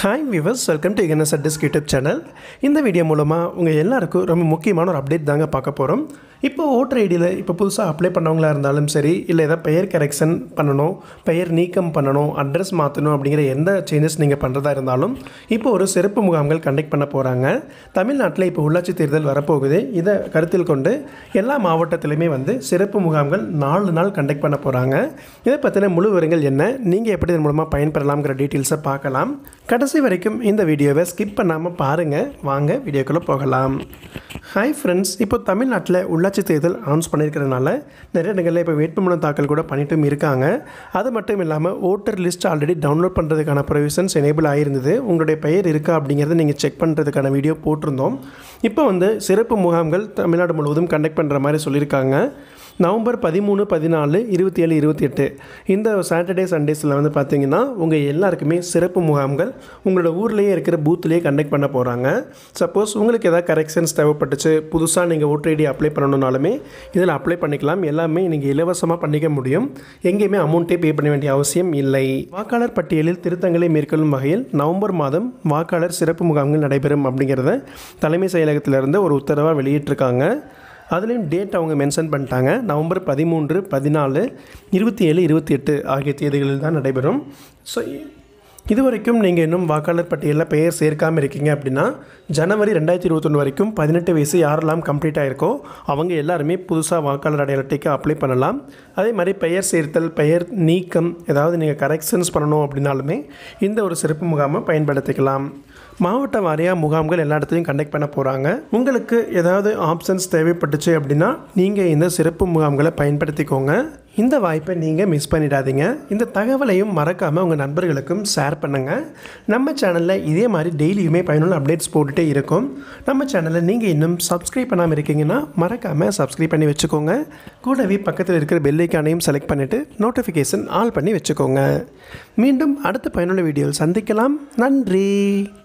hi viewers welcome to NS address YouTube channel இந்த video மூலமாக உங்கள் எல்லாருக்கும் ரொம்ப முக்கியமான ஒரு அப்டேட் தாங்க பார்க்க போகிறோம் இப்போ ஓட்டர் ஐடியில் இப்போ புதுசாக அப்ளை பண்ணவங்களா இருந்தாலும் சரி இல்லை ஏதாவது பெயர் கரெக்ஷன் பண்ணணும் பெயர் நீக்கம் பண்ணணும் அட்ரஸ் மாற்றணும் அப்படிங்கிற எந்த சேஞ்சஸ் நீங்கள் பண்ணுறதா இருந்தாலும் இப்போ ஒரு சிறப்பு முகாம்கள் கண்டக்ட் பண்ண போகிறாங்க தமிழ்நாட்டில் இப்போ உள்ளாட்சி தேர்தல் வரப்போகுது இதை கருத்தில் கொண்டு எல்லா மாவட்டத்திலையுமே வந்து சிறப்பு முகாம்கள் நாலு நாள் கண்டக்ட் பண்ண போகிறாங்க இதை பற்றின முழு விவரங்கள் என்ன நீங்கள் எப்படி இதன் மூலமாக பயன்பெறலாம்ங்கிற டீட்டெயில்ஸை பார்க்கலாம் கடைசி வரைக்கும் இந்த வீடியோவை ஸ்கிப் பண்ணாமல் பாருங்கள் வாங்க வீடியோக்குள்ளே போகலாம் ஹாய் ஃப்ரெண்ட்ஸ் இப்போ தமிழ்நாட்டில் உள்ளாட்சி தேர்தல் அனௌன்ஸ் பண்ணியிருக்கிறதுனால நிறைய இடங்களில் இப்போ வேட்புமனு தாக்கல் கூட பண்ணிட்டும் இருக்காங்க அது மட்டும் இல்லாமல் ஓட்டர் லிஸ்ட் ஆல்ரெடி டவுன்லோட் பண்ணுறதுக்கான ப்ரொவிஷன்ஸ் எனேபிள் ஆகிருந்தது உங்களுடைய பெயர் இருக்கா அப்படிங்கிறத நீங்கள் செக் பண்ணுறதுக்கான வீடியோ போட்டிருந்தோம் இப்போ வந்து சிறப்பு முகாம்கள் தமிழ்நாடு முழுவதும் கண்டக்ட் பண்ணுற மாதிரி சொல்லியிருக்காங்க நவம்பர் பதிமூணு பதினாலு இருபத்தி ஏழு இருபத்தி எட்டு இந்த சாட்டர்டே சண்டேஸில் வந்து பார்த்தீங்கன்னா உங்கள் எல்லாருக்குமே சிறப்பு முகாம்கள் உங்களோட ஊர்லேயே இருக்கிற பூத்துலேயே கண்டக்ட் பண்ண போகிறாங்க சப்போஸ் உங்களுக்கு ஏதாவது கரெக்ஷன்ஸ் தேவைப்பட்டுச்சு புதுசாக நீங்கள் ஓட்டர் ஐடி அப்ளை பண்ணணுனாலுமே இதில் அப்ளை பண்ணிக்கலாம் எல்லாமே நீங்கள் இலவசமாக பண்ணிக்க முடியும் எங்கேயுமே அமௌண்ட்டே பே பண்ண வேண்டிய அவசியம் இல்லை வாக்காளர் பட்டியலில் திருத்தங்களை மேற்கொள்ளும் வகையில் நவம்பர் மாதம் வாக்காளர் சிறப்பு முகாம்கள் நடைபெறும் அப்படிங்கிறத தலைமை செயலகத்திலிருந்து ஒரு உத்தரவாக வெளியிட்டிருக்காங்க அதுலேயும் டேட் அவங்க மென்ஷன் பண்ணிட்டாங்க நவம்பர் பதிமூன்று பதினாலு இருபத்தி ஏழு இருபத்தி எட்டு ஆகிய தேதிகளில் தான் நடைபெறும் ஸோ இது வரைக்கும் நீங்கள் இன்னும் வாக்காளர் பட்டியலில் பெயர் சேர்க்காமல் இருக்கீங்க அப்படின்னா ஜனவரி ரெண்டாயிரத்தி இருபத்தொன்று வரைக்கும் பதினெட்டு வயசு யாரெல்லாம் கம்ப்ளீட் ஆகிருக்கோ அவங்க எல்லாருமே புதுசாக வாக்காளர் அடையாள அட்டைக்கு அப்ளை பண்ணலாம் அதே மாதிரி பெயர் சேர்த்தல் பெயர் நீக்கம் ஏதாவது நீங்கள் கரெக்ஷன்ஸ் பண்ணணும் அப்படின்னாலுமே இந்த ஒரு சிறப்பு முகாமை பயன்படுத்திக்கலாம் மாவட்ட வாரியாக முகாம்கள் எல்லா இடத்துலையும் கண்டக்ட் பண்ண போகிறாங்க உங்களுக்கு ஏதாவது ஆப்ஷன்ஸ் தேவைப்பட்டுச்சு அப்படின்னா நீங்கள் இந்த சிறப்பு முகாம்களை பயன்படுத்திக்கோங்க இந்த வாய்ப்பை நீங்கள் மிஸ் பண்ணிடாதீங்க இந்த தகவலையும் மறக்காமல் உங்கள் நண்பர்களுக்கும் ஷேர் பண்ணுங்கள் நம்ம சேனலில் இதே மாதிரி டெய்லியுமே பயனுள்ள அப்டேட்ஸ் போட்டுகிட்டே இருக்கும் நம்ம சேனலை நீங்கள் இன்னும் சப்ஸ்கிரைப் பண்ணாமல் இருக்கீங்கன்னா மறக்காமல் சப்ஸ்கிரைப் பண்ணி வச்சுக்கோங்க கூடவே பக்கத்தில் இருக்கிற பெல்லைக்கானையும் செலக்ட் பண்ணிவிட்டு நோட்டிஃபிகேஷன் ஆல் பண்ணி வச்சுக்கோங்க மீண்டும் அடுத்த பயனுள்ள வீடியோவில் சந்திக்கலாம் நன்றி